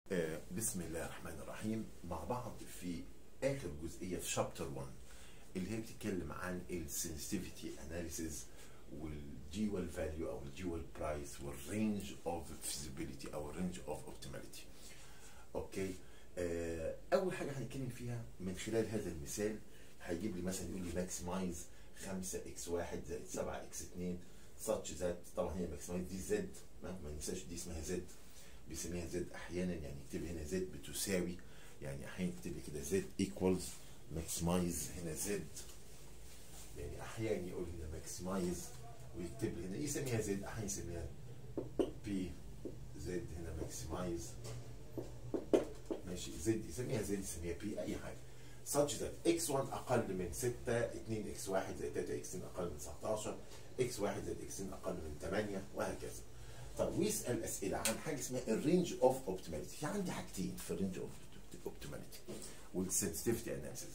آه، بسم الله الرحمن الرحيم مع بعض في اخر جزئيه في شابتر 1 اللي هي بتتكلم عن السنسيتيفيتي اناليسيز والجيوال فاليو او الجيوال برايس والرينج اوف فيزيبيليتي او الرينج اوف اوبتيماليتي اوكي آه، اول حاجه هنتكلم فيها من خلال هذا المثال هيجيب لي مثلا يقول لي ماكسمايز 5 اكس 1 زائد 7 اكس 2 such ذات طبعا هي ماكسمايز دي زد ما ما ننساش دي اسمها زد بيسميها زد احيانا يعني يكتب هنا زد بتساوي يعني احيانا يكتب لي كده زد ايكوالز ماكسمايز هنا زد يعني احيانا يقول هنا ماكسمايز ويكتب لي هنا يسميها زد احيانا يسميها بي زد هنا ماكسمايز ماشي زد يسميها زد يسميها بي اي حاجه such that x1 اقل من 6 2 x1 زائد 3 x2 اقل من 19 x1 زائد x2 اقل من 8 وهكذا طب ويسال اسئله عن حاجه اسمها الرينج اوف اوبتيماليتي في عندي حاجتين في الرينج اوف اوبتيماليتي والسنسيتيفيتي اناليسيس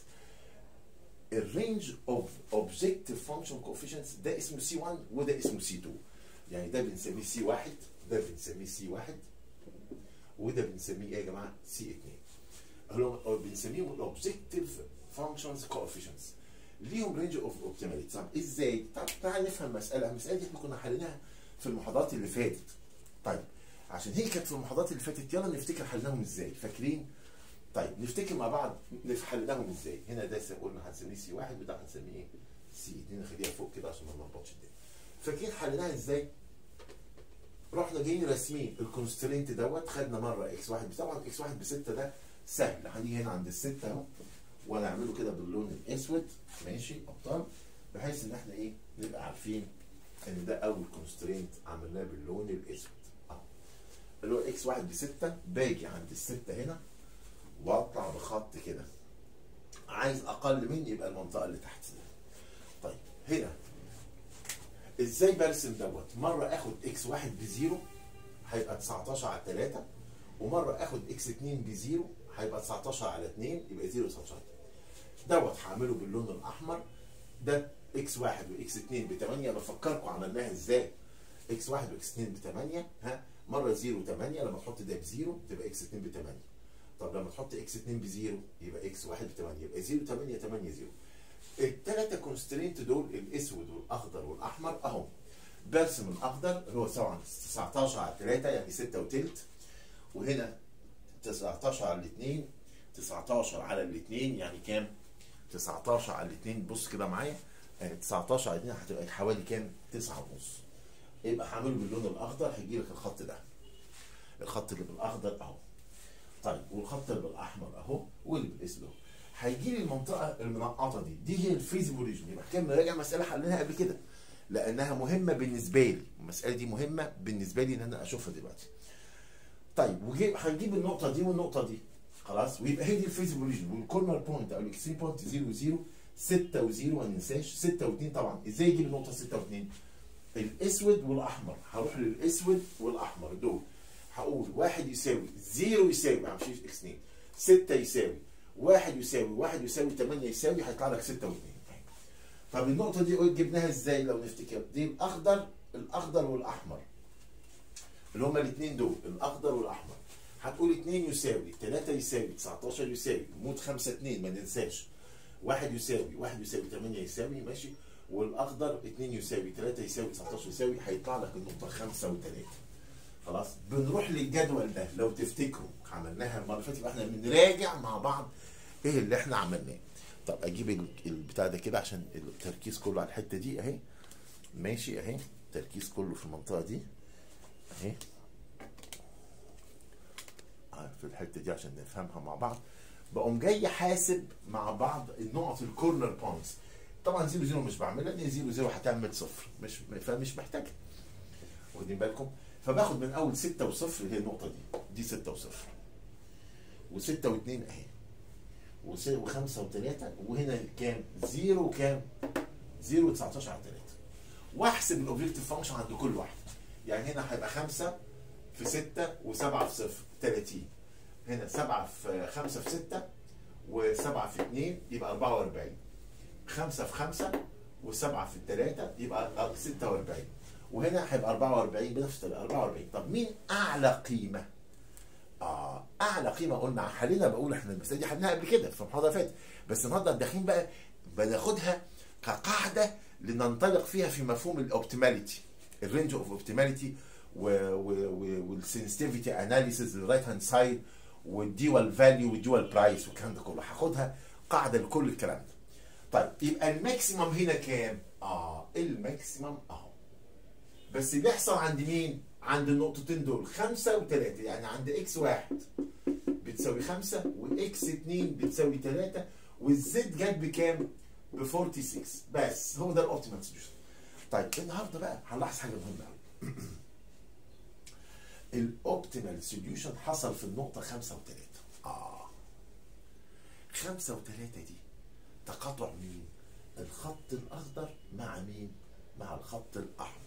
الرينج اوف اوبجكتيف فانكشن كوفيشنتس ده اسمه سي 1 وده اسمه سي 2 يعني ده بنسميه سي 1 ده بنسميه سي 1 وده بنسميه ايه يا جماعه سي 2 هو بنسميهم الاوبجكتيف فانكشنز كوفيشنتس ليهم رينج اوف اوبتيماليتي طب ازاي؟ طب تعال نفهم مساله المساله دي احنا كنا حليناها في المحاضرات اللي فاتت طيب عشان هي كانت في المحاضرات اللي فاتت يلا نفتكر حلناهم ازاي فاكرين طيب نفتكر مع بعض حلناهم ازاي هنا ده قلنا هنسميه سي واحد وده هنسميه ايه سي 2 نخليها فوق كده عشان ما نلخبطش الدنيا فاكرين حليناها ازاي رحنا جايين راسمين الكونسترينت دوت خدنا مره اكس واحد طبعا اكس واحد بستة ده سهل هنيجي هنا عند الستة اهو وانا اعمله كده باللون الاسود ماشي ابطال بحيث ان احنا ايه نبقى عارفين ان ده اول كونسترينت عملناه باللون الاسود اهو اللي هو اكس واحد بستة باجي عند الستة هنا واطلع بخط كده عايز اقل مني يبقى المنطقه اللي تحت دي طيب هنا ازاي برسم دوت مره اخد اكس واحد بزيرو هيبقى 19 على 3 ومره اخد اكس 2 بزيرو هيبقى 19 على 2 يبقى 0 19 دوت هعمله باللون الاحمر ده اكس 1 واكس 2 ب 8 بفكركم عملناها ازاي اكس 1 واكس 2 ب 8 ها مره 0 8 لما تحط ده بزيرو تبقى اكس 2 ب 8 طب لما تحط اكس 2 بزيرو يبقى اكس 1 ب 8 يبقى 0 8 8 0 الثلاثه كونسترينت دول الاسود والاخضر والاحمر اهو برسم الاخضر اللي هو طبعا 19 على 3 يعني 6 وثلث وهنا 19 على الاثنين 19 على الاثنين يعني كام؟ 19 على الاثنين بص كده معايا 19 على الاثنين هتبقى حوالي كام؟ 9 ونص يبقى هعمله باللون الاخضر هيجي لك الخط ده الخط اللي بالاخضر اهو طيب والخط اللي بالاحمر اهو واللي بالاسود اهو هيجي لي المنطقه المنقطه دي دي هي الفيزيبل ريجن يبقى كام نراجع مساله حليناها قبل كده لانها مهمه بالنسبه لي المساله دي مهمه بالنسبه لي ان انا اشوفها دلوقتي طيب وجيب هنجيب النقطه دي والنقطه دي خلاص ويبقى هي دي الفيزيبل ريجن والكورنر بوينت او الاكستريم بوينت 0 0 6 و0 ما ننساش 6 و2 طبعا ازاي اجيب النقطه 6 و2 الاسود والاحمر هروح للاسود والاحمر دول هقول واحد يساوي 0 يساوي ما همشيش اكس 2 6 يساوي واحد يساوي واحد يساوي 8 يساوي هيطلع لك 6 و2 طب النقطة دي جبناها ازاي لو نفتكر دي الأخضر الأخضر والأحمر اللي هما الاثنين دول الأخضر والأحمر هتقول 2 يساوي 3 يساوي 19 يساوي مود 5 2 ما ننساش واحد يساوي واحد يساوي 8 يساوي ماشي والأخضر 2 يساوي 3 يساوي 19 يساوي هيطلع لك النقطة 5 و3 خلاص بنروح للجدول ده لو تفتكروا عملناها المرة اللي فاتت يبقى احنا بنراجع مع بعض ايه اللي احنا عملناه طب اجيب البتاع ده كده عشان التركيز كله على الحته دي اهي ماشي اهي التركيز كله في المنطقه دي اهي في الحته دي عشان نفهمها مع بعض بقوم جاي حاسب مع بعض النقط الكورنر بوينتس طبعا 0 0 مش بعملها لان 0 0 هتعمل صفر مش فمش محتاجها واخدين بالكم فباخد من اول 6 و0 هي النقطه دي دي 6 و0 و6 و2 اهي وخمسة وثلاثة وهنا كام؟ زيرو وكام؟ زيرو 19 على 3 واحسب الاوبجيكتيف فانكشن عند كل واحد يعني هنا هيبقى 5 في 6 و7 في 0 30 هنا 7 في 5 في 6 و7 في 2 يبقى 44 5 في 5 و7 في 3 يبقى 46 وهنا هيبقى 44 بنفس الطريقه 44 طب مين اعلى قيمه؟ اه اعلى قيمه قلنا حلينا بقول احنا المساله دي حليناها قبل كده في المحاضره اللي فاتت بس النهارده داخلين بقى بناخدها كقاعده لننطلق فيها في مفهوم الاوبتيماليتي الرينج اوف اوبتيماليتي والسنسيتيفيتي اناليسيز للرايت هاند سايد والديوال فاليو والديوال برايس والكلام ده كله هاخدها قاعده لكل الكلام ده طيب يبقى الماكسيمم هنا كام؟ اه الماكسيمم اهو بس بيحصل عند مين؟ عند النقطتين دول خمسة وثلاثة يعني عند اكس واحد بتساوي خمسة واكس اتنين بتساوي ثلاثة والزد جت بكام؟ ب 46 بس هو ده الاوبتيمال سوليوشن طيب النهارده بقى هنلاحظ حاجة مهمة قوي الاوبتيمال سوليوشن حصل في النقطة خمسة وثلاثة اه خمسة وثلاثة دي تقاطع مين؟ الخط الأخضر مع مين؟ مع الخط الأحمر.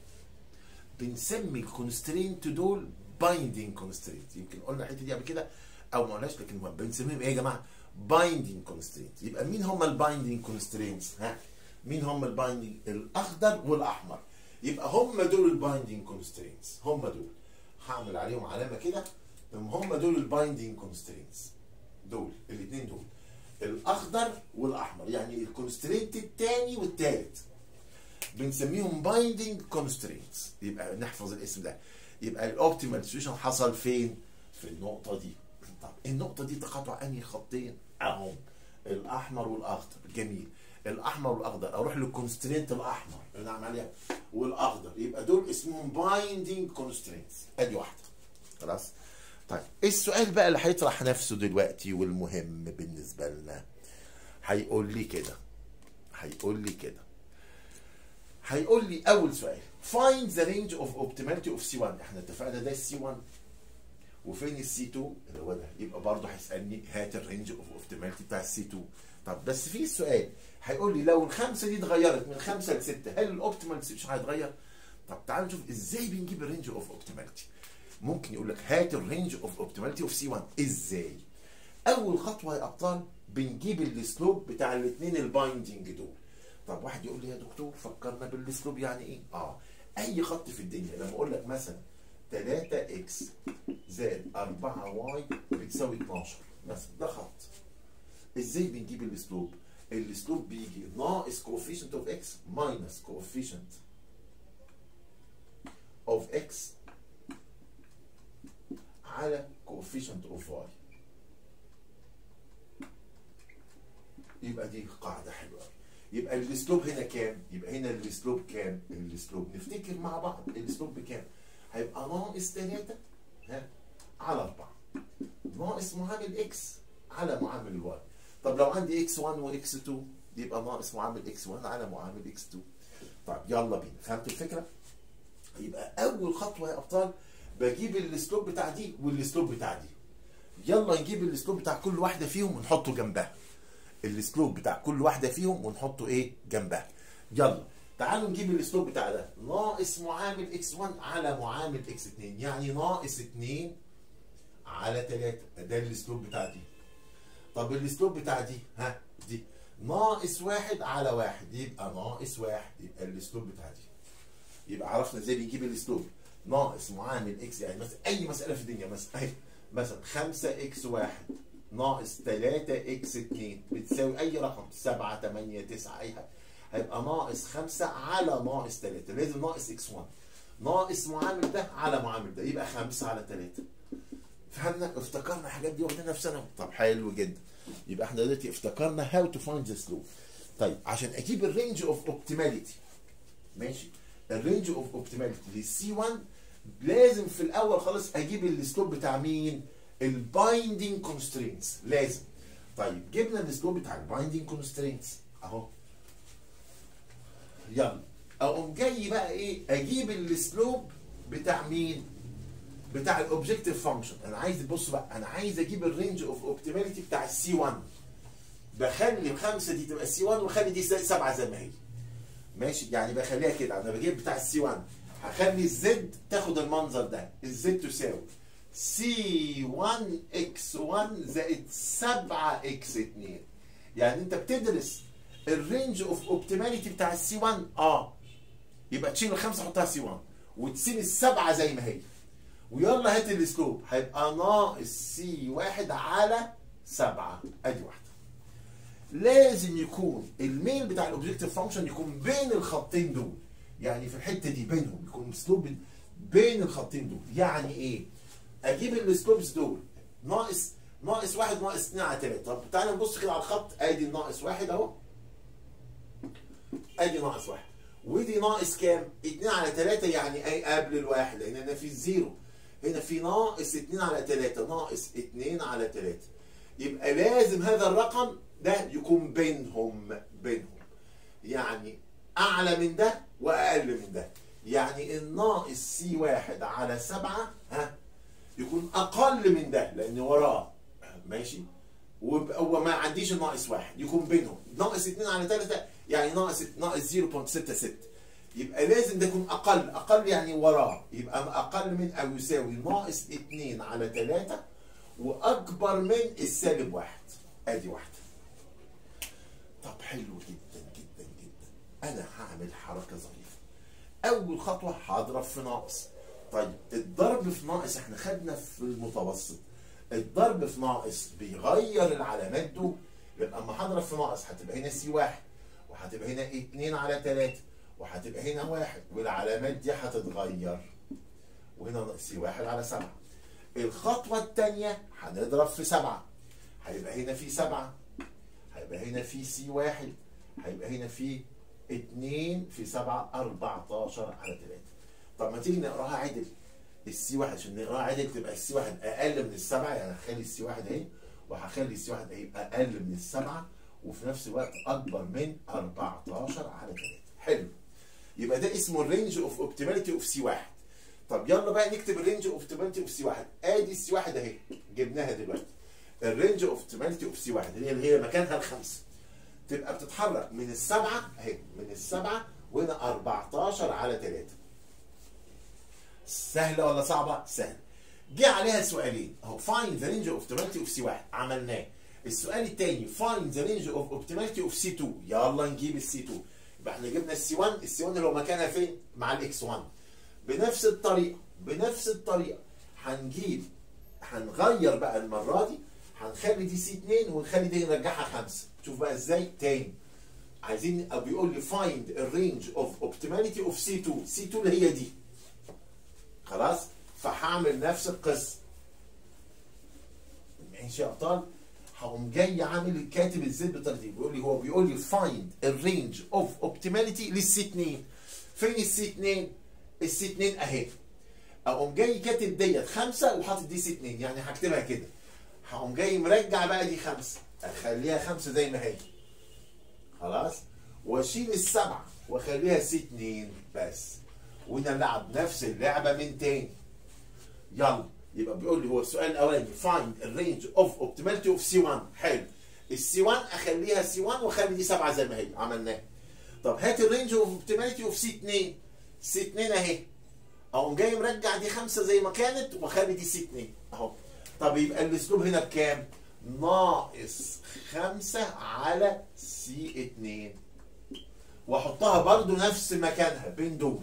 بنسمي الكونسترينت دول بايندينج كونسترينت يمكن قلنا الحته دي قبل كده او ما قلناش لكن بنسميهم ايه يا جماعه؟ بايندينج كونسترينت يبقى مين هم البايندينج كونسترينتس؟ ها؟ مين هم البايندينج؟ الأخضر والأحمر. يبقى هم دول البايندينج كونسترينتس هم دول. هعمل عليهم علامه كده هم دول البايندينج كونسترينتس. دول الاثنين دول. الاخضر والاحمر يعني الكونسترينت الثاني والثالث بنسميهم بايندينج كونسترينتس يبقى نحفظ الاسم ده يبقى الاوبتيمال سوليوشن حصل فين في النقطه دي طب النقطه دي تقاطع انهي خطين اهم الاحمر والاخضر جميل الاحمر والاخضر اروح للكونسترينت الاحمر اللي نعمل عليها والاخضر يبقى دول اسمهم بايندينج كونسترينتس ادي واحده خلاص طيب السؤال بقى اللي هيطرح نفسه دلوقتي والمهم بالنسبة لنا هيقول لي كده هيقول لي كده هيقول لي أول سؤال find the range of optimality of C1 احنا اتفقنا ده C1 وفين السي 2 اللي هو ده يبقى برضه هيسألني هات الرينج اوف اوبتيماليتي بتاع السي 2 طب بس في سؤال هيقول لي لو الخمسه دي اتغيرت من خمسه لسته هل الاوبتيمال سوليوشن هيتغير؟ طب تعالوا نشوف ازاي بنجيب الرينج اوف اوبتيماليتي ممكن يقول لك هات الرينج اوف اوبتيماليتي اوف سي 1 ازاي اول خطوه يا ابطال بنجيب السلوب بتاع الاثنين البايندنج دول طب واحد يقول لي يا دكتور فكرنا بالسلوب يعني ايه اه اي خط في الدنيا لما اقول لك مثلا 3 اكس زائد 4 واي بتساوي 12 مثلا ده خط ازاي بنجيب السلوب السلوب بيجي ناقص coefficient اوف اكس ماينس coefficient اوف اكس على coefficient of y يبقى دي قاعدة حلوة يبقى الاسلوب هنا كام؟ يبقى هنا الاسلوب كام؟ الاسلوب نفتكر مع بعض الاسلوب بكام؟ هيبقى ناقص 3 ها على 4 ناقص معامل اكس على معامل الواي طب لو عندي اكس 1 واكس 2 يبقى ناقص معامل اكس 1 على معامل اكس 2 طب يلا بينا فهمتوا الفكرة؟ يبقى أول خطوة يا أبطال بجيب الاسلوب بتاع دي والاسلوب بتاع دي يلا نجيب الاسلوب بتاع كل واحده فيهم ونحطه جنبها الاسلوب بتاع كل واحده فيهم ونحطه ايه جنبها يلا تعالوا نجيب الاسلوب بتاع ده ناقص معامل اكس 1 على معامل اكس 2 يعني ناقص 2 على 3 ده الاسلوب بتاع دي طب الاسلوب بتاع دي ها دي ناقص واحد على واحد يبقى ناقص واحد يبقى الاسلوب بتاع دي يبقى عرفنا ازاي بنجيب الاسلوب ناقص معامل اكس يعني مثلا اي مساله في الدنيا مثلا اهي مثلا 5 اكس 1 ناقص 3 اكس 2 بتساوي اي رقم 7 8 9 اي حاجه هيبقى ناقص 5 على ناقص 3 لازم ناقص اكس 1 ناقص معامل ده على معامل ده يبقى 5 على 3 فهمنا افتكرنا الحاجات دي واخدينها في ثانوي طب حلو جدا يبقى احنا دلوقتي افتكرنا هاو تو فايند ذا سلوب طيب عشان اجيب الرينج اوف اوبتيماليتي ماشي الرينج اوف اوبتيماليتي للسي 1 لازم في الاول خالص اجيب السلوب بتاع مين البايندينج كونسترينتس لازم طيب جبنا السلوب بتاع البايندينج كونسترينتس اهو يلا اقوم جاي بقى ايه اجيب السلوب بتاع مين بتاع الاوبجكتيف فانكشن انا عايز بص بقى انا عايز اجيب الرينج اوف اوبتيماليتي بتاع السي 1 بخلي الخمسه دي تبقى سي 1 واخلي دي سبعه زي ما هي ماشي يعني بخليها كده انا بجيب بتاع السي 1 هخلي الزد تاخد المنظر ده الزد تساوي سي 1 اكس 1 زائد 7 اكس 2 يعني انت بتدرس الرينج اوف اوبتيماليتي بتاع السي 1 اه يبقى تشيل الخمسه حطها سي 1 وتسيب السبعه زي ما هي ويلا هات الاسلوب هيبقى ناقص سي واحد على سبعة ادي واحدة لازم يكون الميل بتاع الاوبجكتيف فانكشن يكون بين الخطين دول يعني في الحته دي بينهم يكون اسلوب بين الخطين دول يعني ايه اجيب الاسلوبس دول ناقص ناقص واحد ناقص اتنين على تلاته طب تعالى نبص كده على الخط ادي الناقص واحد اهو ادي ناقص واحد ودي ناقص كام؟ 2 على 3 يعني اي قبل الواحد لان هنا في الزيرو هنا في ناقص 2 على 3 ناقص 2 على 3 يبقى لازم هذا الرقم ده يكون بينهم بينهم يعني اعلى من ده واقل من ده يعني الناقص سي واحد على سبعة ها يكون اقل من ده لان وراه ماشي وما عنديش الناقص واحد يكون بينهم ناقص 2 على 3 يعني ناقص ناقص 0.66 يبقى لازم ده يكون اقل اقل يعني وراه يبقى اقل من او يساوي ناقص 2 على 3 واكبر من السالب واحد ادي واحده طب حلو جدا جدا جدا انا هعمل حركه ظريفه اول خطوه هضرب في ناقص طيب الضرب في ناقص احنا خدنا في المتوسط الضرب في ناقص بيغير العلامات دول يبقى اما هضرب في ناقص هتبقى هنا سي واحد وهتبقى هنا 2 على 3 وهتبقى هنا واحد والعلامات دي هتتغير وهنا سي واحد على 7 الخطوة الثانية هنضرب في 7 هيبقى هنا في 7 هيبقى هنا في سي واحد هيبقى هنا في 2 في 7 14 على 3 طب ما تيجي نقراها عدل السي واحد عشان نقراها عدل تبقى السي واحد اقل من السبعه يعني هخلي السي واحد اهي وهخلي السي واحد هيبقى اقل من السبعه وفي نفس الوقت اكبر من 14 على 3 حلو يبقى ده اسمه الرينج اوف اوبتيماليتي اوف سي واحد طب يلا بقى نكتب الرينج اوف اوبتيماليتي اوف سي واحد ادي السي واحد اهي جبناها دلوقتي الرينج اوف اوبتيماليتي اوف سي واحد اللي هي مكانها الخمسه تبقى بتتحرك من السبعه اهي من السبعه وهنا 14 على 3 سهله ولا صعبه؟ سهله جه عليها سؤالين اهو فاين ذا رينج اوف اوبتيماليتي اوف سي واحد عملناه السؤال الثاني فاين ذا رينج اوف اوبتيماليتي اوف سي 2 يلا نجيب السي 2 يبقى احنا جبنا السي 1 السي 1 اللي هو مكانها فين؟ مع الاكس 1 بنفس الطريقه بنفس الطريقه هنجيب هنغير بقى المره دي هنخلي دي سي 2 ونخلي دي نرجعها 5 شوف بقى ازاي تاني عايزين او بيقول لي فايند الرينج اوف اوبتيماليتي اوف سي 2 سي 2 اللي هي دي خلاص فهعمل نفس القصه ماشي يا ابطال هقوم جاي عامل كاتب الزد بالطريقه بيقول لي هو بيقول لي فايند الرينج اوف اوبتيماليتي للسي 2 فين السي 2 السي 2 اهي اقوم جاي كاتب ديت خمسه وحاطط دي سي 2 يعني هكتبها كده هقوم جاي مرجع بقى دي خمسه اخليها خمسه زي ما هي خلاص واشيل السبعه واخليها سي 2 بس ونلعب نفس اللعبه من تاني يلا يبقى بيقول لي هو السؤال الاولاني فايند الرينج اوف اوبتيماليتي اوف سي 1 حلو السي 1 اخليها سي 1 واخلي دي 7 زي ما هي عملناها طب هات الرينج اوف اوبتيماليتي اوف سي 2 سي 2 اهي اقوم جاي مرجع دي 5 زي ما كانت واخلي دي سي 2 اهو طب يبقى الاسلوب هنا بكام؟ ناقص 5 على سي 2 واحطها برضو نفس مكانها بين دول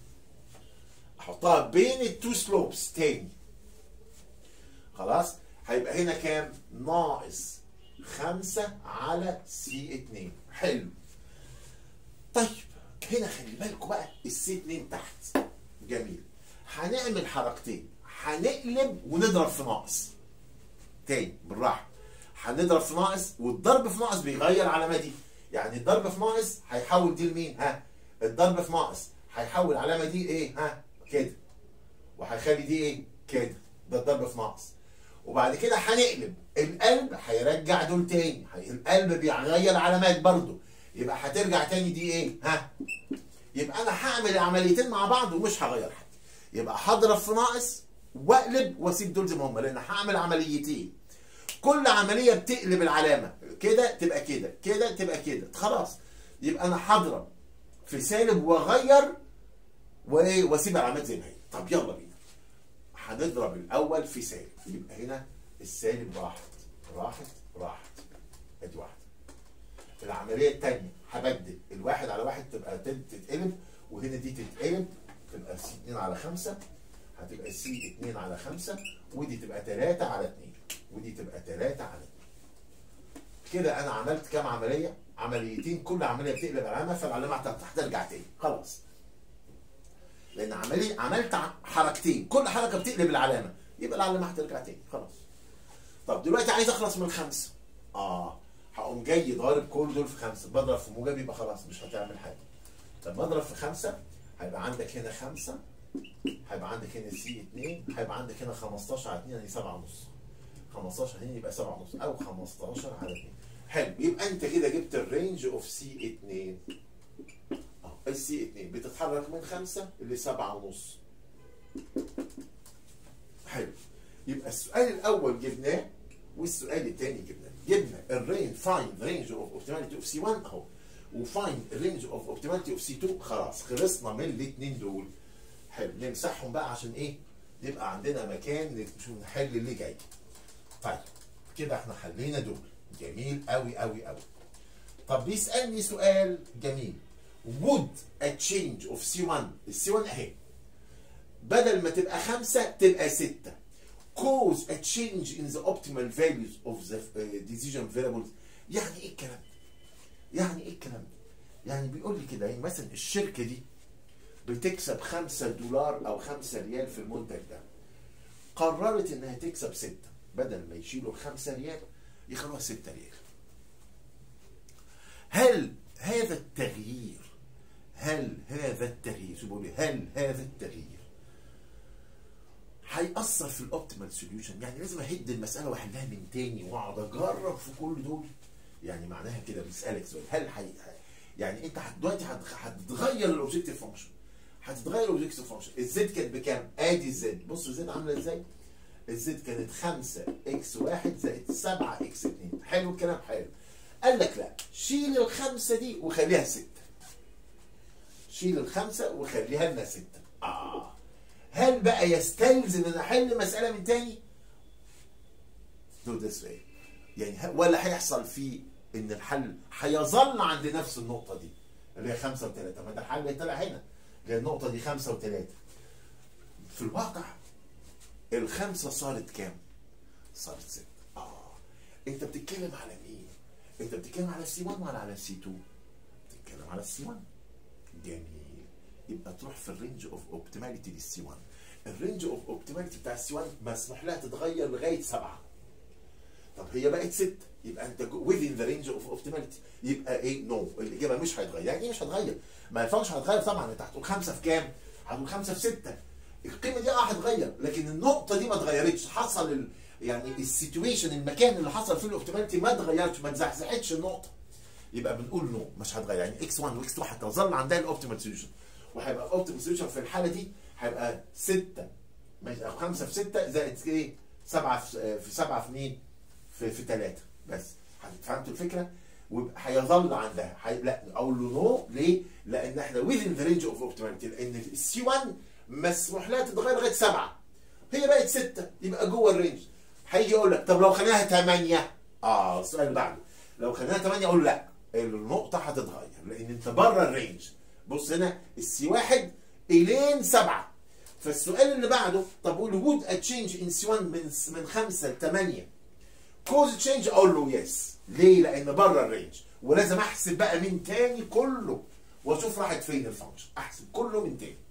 احطها بين التو سلوبس تاني خلاص هيبقى هنا كام ناقص خمسة على سي 2 حلو طيب هنا خلي بالكم بقى السي 2 تحت جميل هنعمل حركتين هنقلب ونضرب في ناقص تاني بالراحه هنضرب في ناقص والضرب في ناقص بيغير العلامه دي يعني الضرب في ناقص هيحول دي لمين ها الضرب في ناقص هيحول العلامه دي ايه ها كده وهيخلي دي ايه كده ده الضرب في ناقص وبعد كده هنقلب القلب هيرجع دول تاني القلب بيغير علامات برضو يبقى هترجع تاني دي ايه ها يبقى انا هعمل العمليتين مع بعض ومش هغير حاجه يبقى هضرب في ناقص واقلب واسيب دول زي ما هم لان هعمل عمليتين كل عمليه بتقلب العلامه كده تبقى كده كده تبقى كده خلاص يبقى انا هضرب في سالب واغير وايه واسيب العلامات زي ما هي طب يلا بينا هنضرب الاول في سالب يبقى هنا السالب راحت راحت راحت ادي واحده العمليه الثانيه هبدل الواحد على واحد تبقى تتقلب وهنا دي تتقلب تبقى 2 على 5 هتبقى سي 2 على 5 ودي تبقى 3 على 2 ودي تبقى 3 على 2 كده انا عملت كام عمليه؟ عمليتين كل عمليه بتقلب العلامه فالعلامه هترجع تاني خلاص لان عمليه عملت حركتين كل حركه بتقلب العلامه يبقى العلامه هترجع تاني خلاص طب دلوقتي عايز اخلص من خمسه اه هقوم جاي ضارب كل دول في خمسه بضرب في موجب يبقى خلاص مش هتعمل حاجه طب بضرب في خمسه هيبقى عندك هنا خمسه هيبقى عندك هنا سي 2 هيبقى عندك هنا 15 على 2 يعني 7 ونص 15 هنا يبقى 7 ونص او 15 على 2 حلو يبقى انت كده جبت الرينج اوف سي 2 اه السي 2 بتتحرك من 5 ل 7 ونص حلو يبقى السؤال الاول جبناه والسؤال الثاني جبناه جبنا الرينج فايند رينج اوف اوبتيماليتي اوف سي 1 اهو وفايند رينج اوف اوبتيماليتي اوف سي 2 خلاص خلصنا من الاثنين دول حلو نمسحهم بقى عشان ايه يبقى عندنا مكان نحل اللي جاي طيب كده احنا حلينا دول جميل قوي قوي قوي طب بيسالني سؤال جميل would a change of C1 السي 1 اهي بدل ما تبقى خمسة تبقى ستة cause a change in the optimal values of the uh, decision variables يعني ايه الكلام ده؟ يعني ايه الكلام ده؟ يعني بيقول لي كده يعني مثلا الشركة دي بتكسب 5 دولار او 5 ريال في المنتج ده قررت انها تكسب 6 بدل ما يشيلوا 5 ريال يخلوها 6 ريال هل هذا التغيير هل هذا التغيير شو بقول هل هذا التغيير هيأثر في الاوبتيمال سوليوشن يعني لازم اهد المسألة واحلها من تاني واقعد اجرب في كل دول يعني معناها كده بيسألك سؤال هل حي... يعني انت دلوقتي هتتغير الاوبجيكتيف فانكشن هتتغير الاوبجيكتيف فانكشن الزد كانت بكام؟ ادي الزد بص الزد عامله ازاي؟ الزد كانت 5 اكس 1 زائد 7 اكس 2 حلو الكلام حلو قال لك لا شيل الخمسه دي وخليها 6 شيل الخمسه وخليها لنا 6 اه هل بقى يستلزم ان احل مساله من تاني؟ دو ذس واي يعني ولا هيحصل فيه ان الحل هيظل عند نفس النقطه دي اللي هي 5 و3 ما ده الحل طلع هنا اللي هي النقطه دي 5 و3 في الواقع الخمسه صارت كام؟ صارت 6 اه انت بتتكلم على مين؟ انت بتتكلم على السي 1 ولا على السي 2 بتتكلم على السي 1 جميل يبقى تروح في الرينج اوف اوبتيماليتي للسي 1 الرينج اوف اوبتيماليتي بتاع السي 1 مسموح لها تتغير لغايه 7 طب هي بقت 6 يبقى انت within the range of optimality يبقى ايه نو no. الاجابه مش هيتغير يعني ايه مش هتغير ما ينفعش هتغير طبعا انت هتقول 5 في كام هتقول 5 في 6 القيمه دي اه هتتغير لكن النقطه دي ما اتغيرتش حصل ال... يعني السيتويشن المكان اللي حصل فيه الاوبتيماليتي ما اتغيرش ما اتزحزحتش النقطه يبقى بنقول نو no. مش هتغير يعني اكس 1 واكس 2 هتظل عندها الاوبتيمال سوليوشن وهيبقى الاوبتيمال سوليوشن في الحاله دي هيبقى 6 ماشي او 5 في 6 زائد ايه 7 في 7 في مين؟ في في 3 بس فهمتوا الفكره؟ وهيظل عندها حي... لا اقول له نو ليه؟ لان احنا within the range of optimality لان السي 1 مسموح لها تتغير لغايه 7 هي بقت 6 يبقى جوه الرينج هيجي يقول لك طب لو خليناها 8 اه السؤال اللي بعده لو خليناها 8 اقول لا النقطه هتتغير لان انت بره الرينج بص هنا السي 1 الين 7 فالسؤال اللي بعده طب قول وود ا تشينج ان سي 1 من من 5 ل 8 كوز تشينج اقول له يس ليه؟ لان بره الرينج ولازم احسب بقى من تاني كله واشوف راحت فين الفانكشن احسب كله من تاني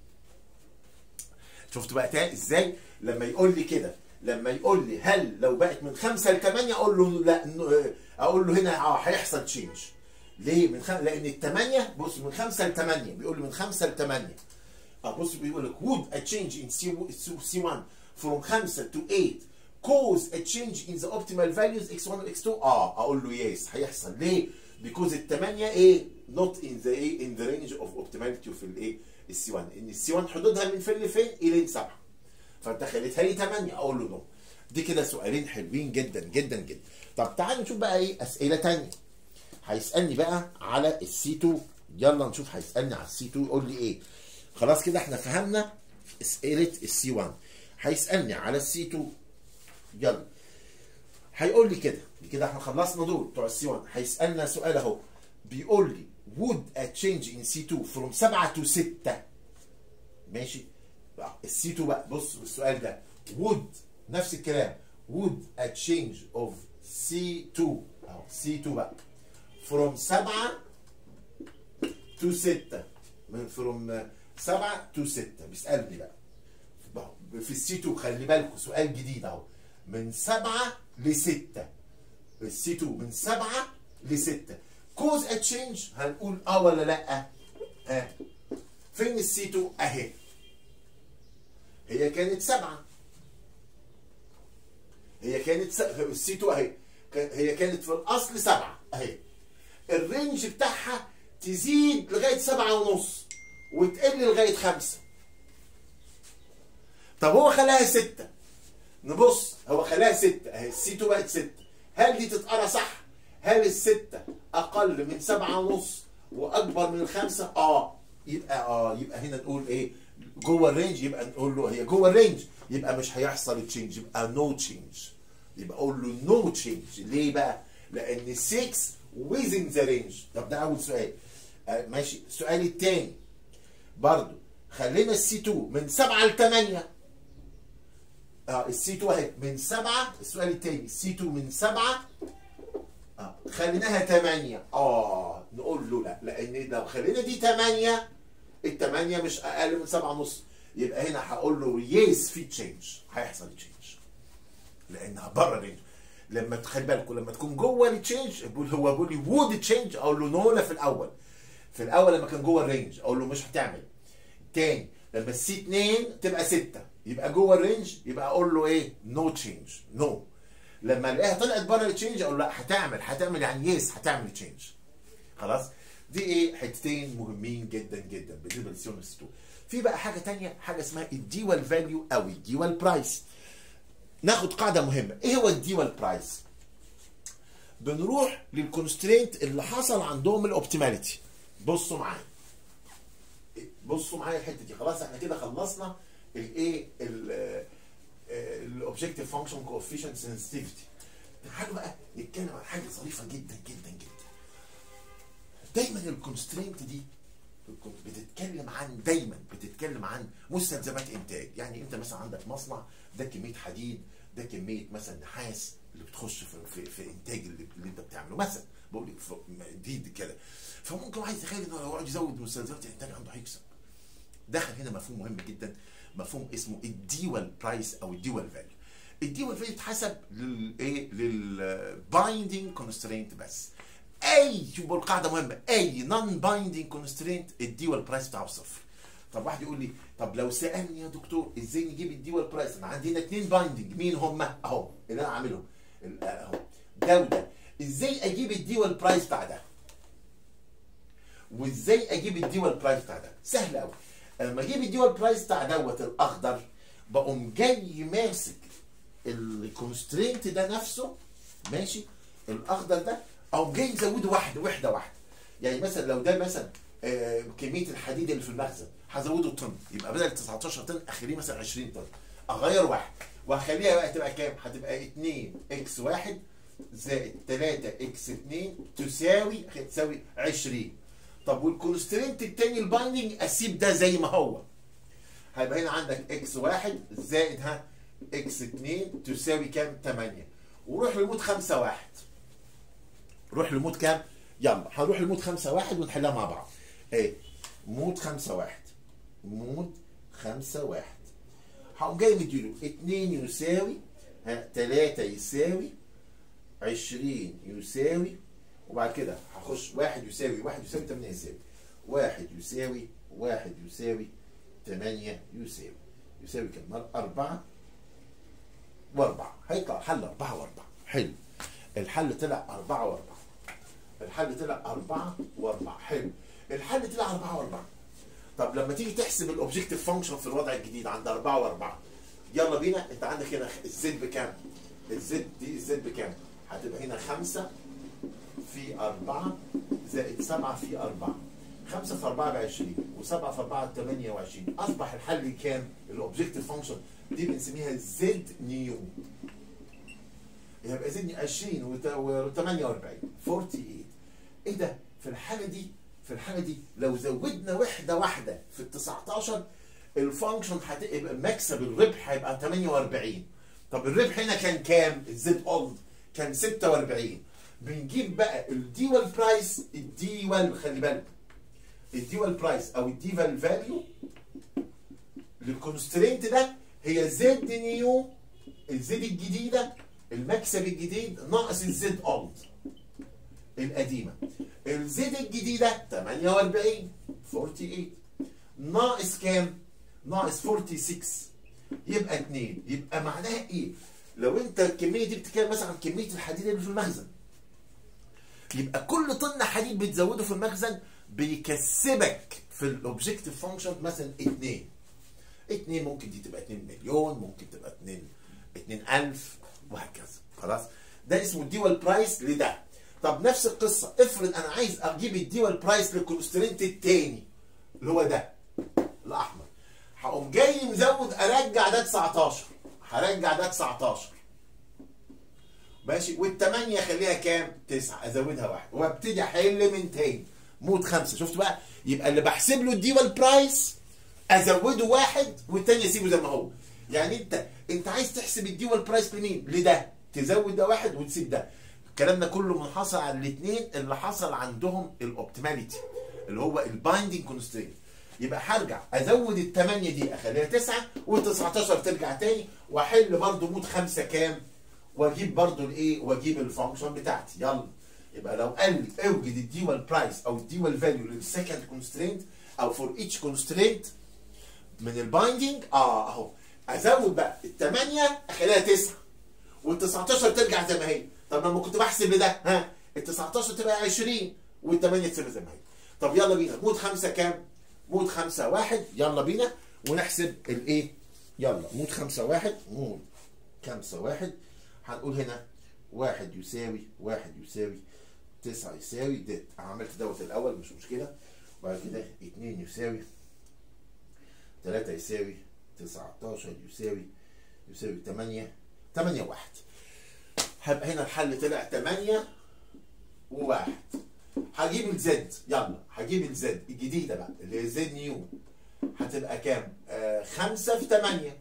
شفت بقى تاني ازاي لما يقول لي كده لما يقول لي هل لو بقت من 5 ل 8 اقول له لا اقول له هنا اه هيحصل تشينج ليه من خم... لان الثمانية بص من 5 ل 8 بيقول لي من 5 ل 8 اه بص بيقول لك would a change in C, C1 from 5 to 8 cause a change in the optimal values x1 و x2 اه اقول له يس هيحصل ليه because الثمانية ايه not in the ايه in the range of optimality في الايه السي 1 ان السي 1 حدودها من فين لفين الى 7 فانت خليتها لي 8 اقول له نو دي كده سؤالين حلوين جدا جدا جدا طب تعال نشوف بقى ايه اسئله ثانيه هيسالني بقى على السي 2 يلا نشوف هيسالني على السي 2 يقول لي ايه خلاص كده احنا فهمنا اسئله السي 1 هيسالني على السي 2 يلا هيقول لي كده كده احنا خلصنا دول بتوع السي 1 هيسالنا سؤال اهو بيقول لي would a change in C2 from 7 to 6 ماشي السي 2 بقى بص السؤال ده would نفس الكلام would a change of C2 اهو C2 بقى from 7 to 6 من from 7 to 6 بيسألني بقى في السي 2 خلي بالكم سؤال جديد اهو من 7 ل 6 السي 2 من 7 ل 6 كوز ا تشينج هنقول اه ولا لا ها فين السي 2 اهي هي كانت 7 هي كانت س... السي 2 اهي هي كانت في الاصل 7 اهي الرينج بتاعها تزيد لغايه 7 ونص وتقل لغايه 5 طب هو خلاها 6 نبص هو خلاها 6 اهي السي 2 بقت 6 هل دي تتقرا صح؟ هل الستة أقل من سبعة ونص وأكبر من الخمسة؟ آه يبقى آه يبقى هنا نقول إيه؟ جوه الرينج يبقى نقول له هي جوه الرينج يبقى مش هيحصل تشينج يبقى نو تشينج يبقى أقول له نو تشينج ليه بقى؟ لأن 6 within ذا رينج طب ده أول سؤال آه ماشي السؤال الثاني برضو خلينا السي 2 من 7 ل 8 اه السي 2 اهي من 7 السؤال الثاني السي 2 من 7 اه خليناها 8 اه نقول له لا لان لو خلينا دي 8 ال 8 مش اقل من 7 ونص يبقى هنا هقول له يس في تشينج هيحصل تشينج لانها بره الرينج لما تخلي بالكم لما تكون جوه التشينج بقول هو بيقول لي وود تشينج اقول له نو في الاول في الاول لما كان جوه الرينج اقول له مش هتعمل تاني لما السي 2 تبقى 6 يبقى جوه الرينج يبقى اقول له ايه نو تشينج نو لما الاقيها طلعت بره التشينج اقول لا هتعمل هتعمل يعني يس هتعمل تشينج خلاص دي ايه حتتين مهمين جدا جدا بالنسبه للسيونس 2 في بقى حاجه تانية حاجه اسمها الديوال فاليو او الديوال برايس ناخد قاعده مهمه ايه هو الديوال برايس بنروح للكونسترينت اللي حصل عندهم الاوبتيماليتي بصوا معايا بصوا معايا الحته دي خلاص احنا كده خلصنا الايه الاوبجكتيف فانكشن كوفيشنت سنسيتيفيتي تعالوا بقى نتكلم عن حاجه ظريفه جدا جدا جدا دايما الكونسترينت دي بتتكلم عن دايما بتتكلم عن مستلزمات انتاج يعني انت مثلا عندك مصنع ده كميه حديد ده كميه مثلا نحاس اللي بتخش في في, في انتاج اللي, اللي انت بتعمله مثلا بقول لك دي كده فممكن واحد يتخيل انه لو يقعد يزود مستلزمات الانتاج عنده هيكسب دخل هنا مفهوم مهم جدا مفهوم اسمه الديوال برايس او الديوال فاليو الديوال فاليو اتحسب للايه للبايندينج كونسترينت بس اي شوفوا القاعده مهمه اي نون بايندينج كونسترينت الديوال برايس بتاعه صفر طب واحد يقول لي طب لو سالني يا دكتور ازاي نجيب الديوال برايس انا عندي هنا اثنين بايندينج مين هم اهو اللي انا عاملهم اهو ده وده ازاي اجيب الديوال برايس بتاع ده وازاي اجيب الديوال برايس بتاع ده سهل قوي لما اجيب الديوال برايس بتاع دوت الاخضر بقوم جاي ماسك الكونسترينت ده نفسه ماشي الاخضر ده او جاي مزوده واحده وحده واحده يعني مثلا لو ده مثلا آه كميه الحديد اللي في المخزن هزوده طن يبقى بدل 19 طن اخليه مثلا 20 طن اغير واحد وهخليها بقى تبقى كام؟ هتبقى 2 اكس 1 زائد 3 اكس 2 تساوي تساوي 20 طب والكونسترينت التاني البايندنج اسيب ده زي ما هو هيبقى هنا عندك اكس 1 زائد ها اكس 2 تساوي كام 8 وروح لمود 5 1 روح لمود كام يلا هنروح لمود 5 1 ونحلها مع بعض ايه مود 5 1 مود 5 1 هقوم جاي مديله 2 يساوي ها 3 يساوي 20 يساوي وبعد كده هخش واحد يساوي واحد يساوي 8 يساوي واحد يساوي واحد يساوي 8 يساوي يساوي كام؟ أربعة وأربعة هيطلع حل أربعة وأربعة حلو الحل طلع أربعة وأربعة الحل طلع أربعة وأربعة حلو الحل طلع أربعة وأربعة طب لما تيجي تحسب الأوبجيكتيف فانكشن في الوضع الجديد عند أربعة وأربعة يلا بينا أنت عندك هنا الزد بكام؟ الزد دي الزد بكام؟ هتبقى هنا خمسة في أربعة زائد سبعة في أربعة خمسة في أربعة بعشرين وسبعة في أربعة تمانية وعشرين أصبح الحل كام؟ الأوبجيكتيف فانكشن دي بنسميها زد نيو يبقى زد 20 و 48 48 إيه ده؟ في الحالة دي في الحالة دي لو زودنا وحدة واحدة في ال 19 الفانكشن هتبقى مكسب الربح هيبقى 48 طب الربح هنا كان كام الزد اولد كان 46 بنجيب بقى الديوال برايس الديوال خلي بالك الديوال برايس او الديوال فاليو للكونسترينت ده هي زد نيو الزد الجديده المكسب الجديد ناقص الزد اولد القديمه الزد الجديده 48 48 ناقص كام؟ ناقص 46 يبقى 2 يبقى معناها ايه؟ لو انت الكميه دي بتتكلم مثلا عن كميه الحديد اللي في المخزن يبقى كل طن حديد بتزوده في المخزن بيكسبك في الاوبجكتيف فانكشن مثلا 2 2 ممكن دي تبقى 2 مليون ممكن تبقى 2 2000 وهكذا خلاص ده اسمه الديوال برايس لده طب نفس القصه افرض انا عايز اجيب الديوال برايس للكونسترينت التاني اللي هو ده الاحمر هقوم جاي مزود ارجع ده 19 هرجع ده 19 ماشي والثمانية خليها كام؟ تسعة ازودها واحد وابتدي احل من تاني مود خمسة شفت بقى؟ يبقى اللي بحسب له الديوال برايس ازوده واحد والتاني اسيبه زي ما هو يعني انت انت عايز تحسب الديوال برايس لمين؟ لده تزود ده واحد وتسيب ده الكلام ده كله منحصر على الاثنين اللي حصل عندهم الاوبتيماليتي اللي هو البايندينج كونسترينت يبقى هرجع ازود الثمانيه دي اخليها تسعه وال19 ترجع تاني واحل برضو مود خمسه كام؟ واجيب برضو الايه؟ واجيب الفانكشن بتاعتي يلا يبقى لو قال لي اوجد الديوال برايس او الديوال فاليو للسكند كونسترينت او فور ايتش كونسترينت من البايندينج اه اهو ازود بقى الثمانيه اخليها تسعه وال19 ترجع زي ما هي طب لما كنت بحسب لده ها ال 19 تبقى 20 وال 8 تبقى زي ما هي طب يلا بينا مود خمسه كام؟ مود خمسه واحد يلا بينا ونحسب الايه؟ يلا مود خمسه واحد مود خمسه واحد هنقول هنا واحد يساوي واحد يساوي تسعة يساوي ده عملت دوت الأول مش مشكلة وبعد كده اتنين يساوي تلاتة يساوي تسعتاشر يساوي يساوي تمانية تمانية واحد هيبقى هنا الحل طلع 8 وواحد هجيب الزد يلا هجيب الزد الجديده بقى اللي هي زد نيو هتبقى كام؟ آه خمسة في 8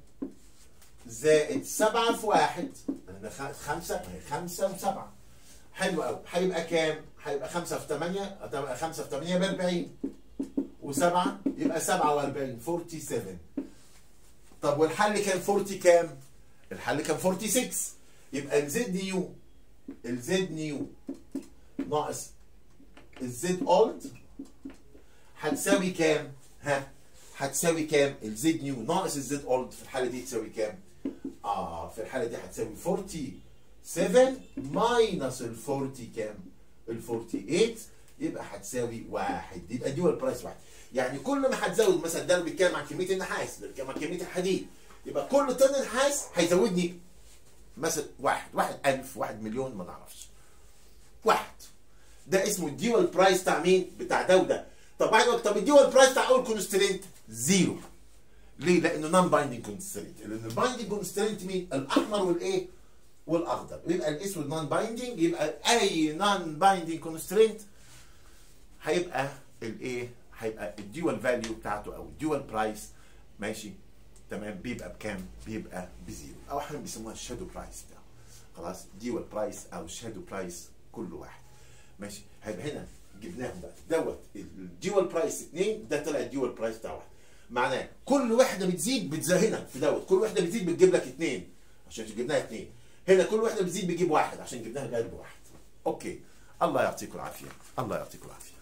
زائد 7 في 1 لان خمسة ما هي 5 و7 حلو قوي هيبقى كام؟ هيبقى 5 في 8 هتبقى 5 في 8 ب 40 و7 يبقى 47 47 طب والحل كان 40 كام؟ الحل كان 46 يبقى الزد نيو الزد نيو ناقص الزد اولد هتساوي كام؟ ها هتساوي كام؟ الزد نيو ناقص الزد اولد في الحاله دي تساوي كام؟ اه في الحاله دي هتساوي 47 ماينس ال 40 كام؟ ال 48 يبقى هتساوي واحد يبقى ديوال برايس واحد يعني كل ما هتزود مثلا ده بيتكلم عن كميه النحاس ده بيتكلم عن كميه الحديد يبقى كل طن نحاس هيزودني مثلا واحد واحد ألف واحد مليون ما نعرفش واحد ده اسمه الديوال برايس بتاع مين؟ بتاع ده وده طب بعد وقت طب الديوال برايس بتاع اول كونسترينت زيرو ليه؟ لانه نون بايندينج كونسترينت لان البايندينج كونسترينت مين؟ الاحمر والايه؟ والاخضر يبقى الاسود نون بايندينج يبقى اي نون بايندينج كونسترينت هيبقى الايه؟ هيبقى الديوال فاليو بتاعته او الديوال برايس ماشي تمام بيبقى بكام؟ بيبقى بزيرو او احيانا بيسموها الشادو برايس بتاعه خلاص ديوال برايس او الشادو برايس كل واحد ماشي هيبقى هنا جبناهم بقى دوت الديوال برايس 2 ده طلع الديوال برايس بتاع واحد معناه كل وحده بتزيد بتزهنا في دوت كل وحده بتزيد بتجيب لك اثنين عشان جبناها اثنين هنا كل وحده بتزيد بتجيب واحد عشان جبناها جايب واحد اوكي الله يعطيكم العافيه الله يعطيكم العافيه